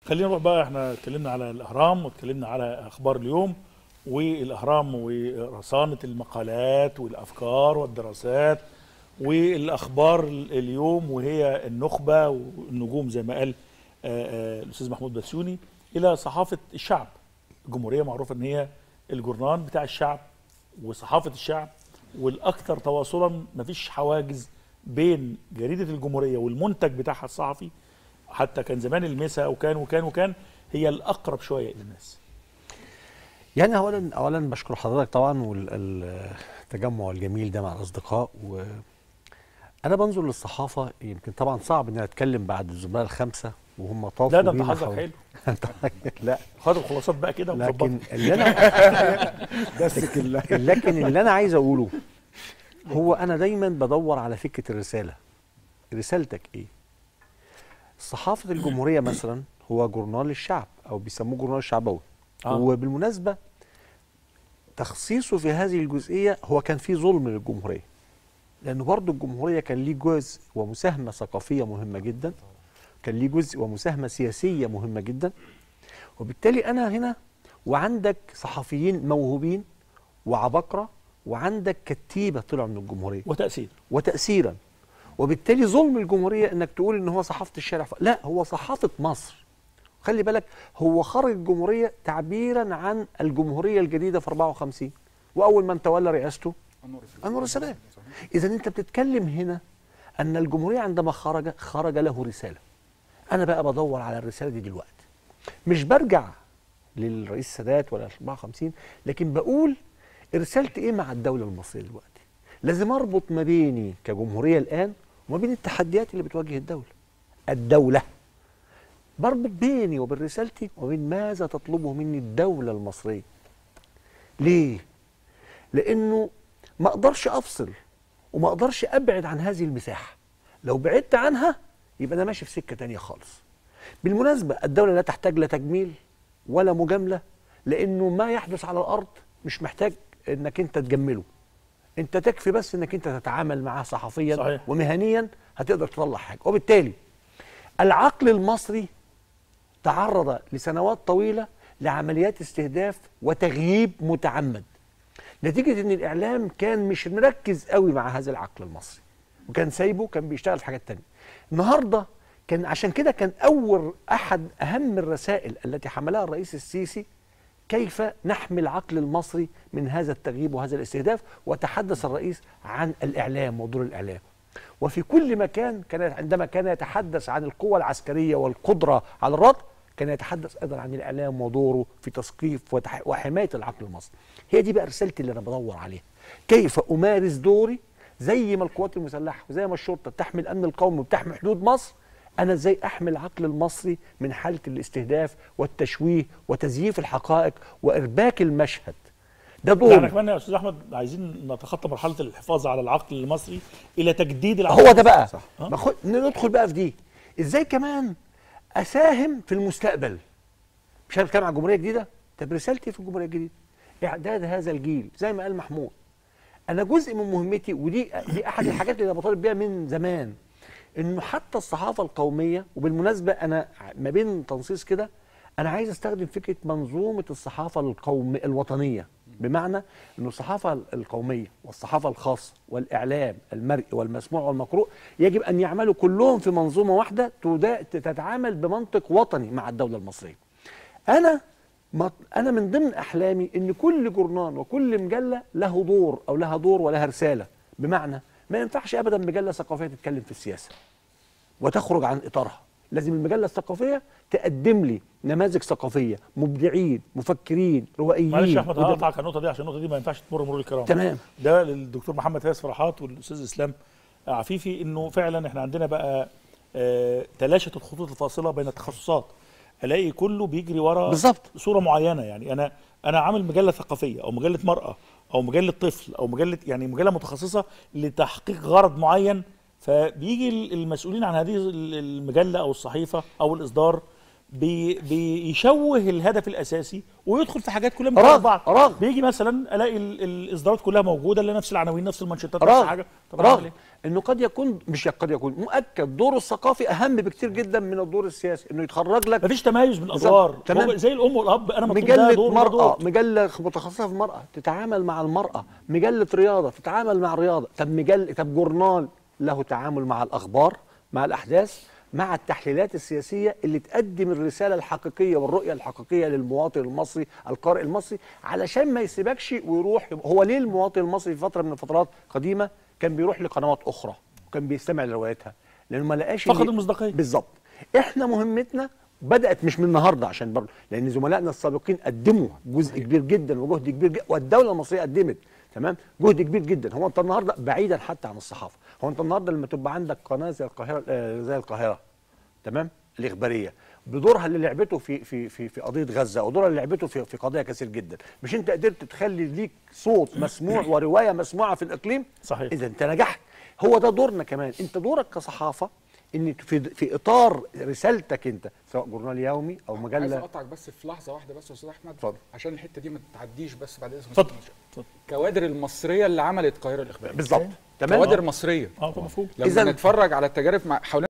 خلينا نروح بقى احنا اتكلمنا على الاهرام واتكلمنا على اخبار اليوم والاهرام ورصانه المقالات والافكار والدراسات والاخبار اليوم وهي النخبه والنجوم زي ما قال آه، آه، الاستاذ محمود بسيوني الى صحافه الشعب الجمهوريه معروفه ان هي الجورنال بتاع الشعب وصحافه الشعب والاكثر تواصلا مفيش حواجز بين جريده الجمهوريه والمنتج بتاعها الصحفي حتى كان زمان المسا وكان وكان وكان هي الاقرب شويه الى الناس يعني اولا اولا بشكر حضرتك طبعا والتجمع الجميل ده مع الاصدقاء و انا بنظر للصحافه يمكن طبعا صعب ان انا اتكلم بعد الزملاء الخمسه وهم طافوا لا ده انت بينا حظك حول- حلو لا خد الخلاصات بقى كده لكن وظبطها اللي انا بس كلها لكن اللي انا عايز اقوله هو انا دايما بدور على فكره الرساله رسالتك ايه صحافه الجمهوريه مثلا هو جورنال الشعب او بيسموه جورنال الشعبوي آه. وبالمناسبه تخصيصه في هذه الجزئيه هو كان في ظلم للجمهوريه لانه برضه الجمهوريه كان ليه جزء ومساهمه ثقافيه مهمه جدا كان ليه جزء ومساهمه سياسيه مهمه جدا وبالتالي انا هنا وعندك صحفيين موهوبين وعبقرة وعندك كتيبة طلعوا من الجمهورية وتاثير وتأثيرا وبالتالي ظلم الجمهورية انك تقول ان هو صحافة الشارع ف... لا هو صحافة مصر خلي بالك هو خرج الجمهورية تعبيرا عن الجمهورية الجديدة في 54 وأول من تولى رئاسته أنور السادات إذا أنت بتتكلم هنا أن الجمهورية عندما خرج خرج له رسالة أنا بقى بدور على الرسالة دي دلوقتي مش برجع للرئيس السادات ولا 54 لكن بقول رسالتي ايه مع الدوله المصريه دلوقتي لازم اربط ما بيني كجمهوريه الان وما بين التحديات اللي بتواجه الدوله الدوله بربط بيني وبين رسالتي وبين ماذا تطلبه مني الدوله المصريه ليه لانه ما اقدرش افصل وما اقدرش ابعد عن هذه المساحه لو بعدت عنها يبقى انا ماشي في سكه تانية خالص بالمناسبه الدوله لا تحتاج لا تجميل ولا مجامله لانه ما يحدث على الارض مش محتاج انك انت تجمله انت تكفي بس انك انت تتعامل معاه صحفيا صحيح. ومهنيا هتقدر تطلع حاجه وبالتالي العقل المصري تعرض لسنوات طويله لعمليات استهداف وتغييب متعمد نتيجه ان الاعلام كان مش مركز قوي مع هذا العقل المصري وكان سايبه كان بيشتغل في حاجات تانية النهارده كان عشان كده كان اول احد اهم الرسائل التي حملها الرئيس السيسي كيف نحمي العقل المصري من هذا التغييب وهذا الاستهداف وتحدث الرئيس عن الاعلام ودور الاعلام وفي كل مكان كان عندما كان يتحدث عن القوة العسكرية والقدرة على الرد كان يتحدث ايضا عن الاعلام ودوره في تثقيف وتح- وحمايه العقل المصري. هي دي بقى رسالتي اللي انا بدور عليها. كيف امارس دوري زي ما القوات المسلحه وزي ما الشرطه بتحمي الامن القومي وبتحمي حدود مصر انا ازاي احمي العقل المصري من حاله الاستهداف والتشويه وتزييف الحقائق وارباك المشهد. ده لا احنا دوري. كمان يا استاذ احمد عايزين نتخطى مرحله الحفاظ على العقل المصري الى تجديد العقل هو ده بقى صح. ما خد- ندخل بقى في دي ازاي كمان اساهم في المستقبل مش انا بتكلم عن جمهوريه جديده طب رسالتي في الجمهوريه الجديده اعداد هذا الجيل زي ما قال محمود انا جزء من مهمتي ودي دي احد الحاجات اللي انا بطالب بيها من زمان انه حتى الصحافه القوميه وبالمناسبه انا ما بين تنصيص كده انا عايز استخدم فكره منظومه الصحافه القوم الوطنيه بمعنى انه الصحافه القوميه والصحافه الخاصه والاعلام المرئي والمسموع والمقروء يجب ان يعملوا كلهم في منظومه واحده تدا- تتعامل بمنطق وطني مع الدوله المصريه. انا ما انا من ضمن احلامي ان كل جورنال وكل مجله له دور او لها دور ولها رساله بمعنى ما ينفعش ابدا مجله ثقافيه تتكلم في السياسه وتخرج عن اطارها لازم المجله الثقافيه تقدم لي نماذج ثقافيه مبدعين مفكرين روائيين معلش يا احمد ودب- هقطعك على النقطه دي عشان النقطه دي ما ينفعش تمر مرور الكرام تمام ده للدكتور محمد فايز فرحات والاستاذ اسلام عفيفي انه فعلا احنا عندنا بقى آه تلاشت الخطوط الفاصله بين التخصصات الاقي كله بيجري ورا بالظبط. صوره معينه يعني انا انا عامل مجله ثقافيه او مجله مراه او مجله طفل او مجله يعني مجله متخصصه لتحقيق غرض معين فبيجي المسؤولين عن هذه المجله او الصحيفه او الاصدار بي بيشوه الهدف الاساسي ويدخل في حاجات كلها رغم- من بعض رغم. بيجي مثلا الاقي ال- الاصدارات كلها موجوده اللي نفس العناوين نفس المانشيتات نفس رغم حاجه طب أعمل رغم إيه؟ انه قد يكون مش قد يكون مؤكد دوره الثقافي اهم بكتير جدا من الدور السياسي انه يتخرج لك مفيش تميز بالادوار تمام. هو زي الام والاب انا مطلوب ده مجلة دور وده مرأة دور. مجلة متخصصة في المرأة تتعامل مع المرأة مجلة رياضة تتعامل مع الرياضة طب مجلة طب جورنال له تعامل مع الأخبار مع الأحداث مع التحليلات السياسية اللي تقدم الرسالة الحقيقية والرؤية الحقيقية للمواطن المصري القارئ المصري علشان ما يسيبكش ويروح هو ليه المواطن المصري في فترة من الفترات قديمة كان بيروح لقنوات أخرى وكان بيستمع لرواياتها لأنه ما لقاش فقد إن- المصداقية. بالظبط احنا مهمتنا بدات مش من النهارده عشان برضه لان زملائنا السابقين قدموا جزء كبير جدا وجهد كبير جدا والدوله المصريه قدمت تمام جهد كبير جدا هو انت النهارده بعيدا حتى عن الصحافه هو انت النهارده لما تبقى عندك قناه زي القاهره آه، زي القاهره تمام الاخباريه بدورها اللي لعبته في في في في قضيه غزه ودورها اللي لعبته في في قضايا كثير جدا مش انت قدرت تخلي ليك صوت مسموع وروايه مسموعه في الاقليم صحيح. اذا انت نجحت هو ده دورنا كمان انت دورك كصحافه ان في في اطار رسالتك انت سواء جورنال يومي او عايز مجله اقطعك بس في لحظه واحده بس يا استاذ احمد اتفضل. عشان الحته دي ما تعديش بس بعد اذن اتفضل حضرتك. اتفضل كوادر المصريه اللي عملت القاهره الاخباريه بالظبط تمام كوادر مصريه اه طب مفهوم لما إذن- نتفرج على التجارب مع حوالين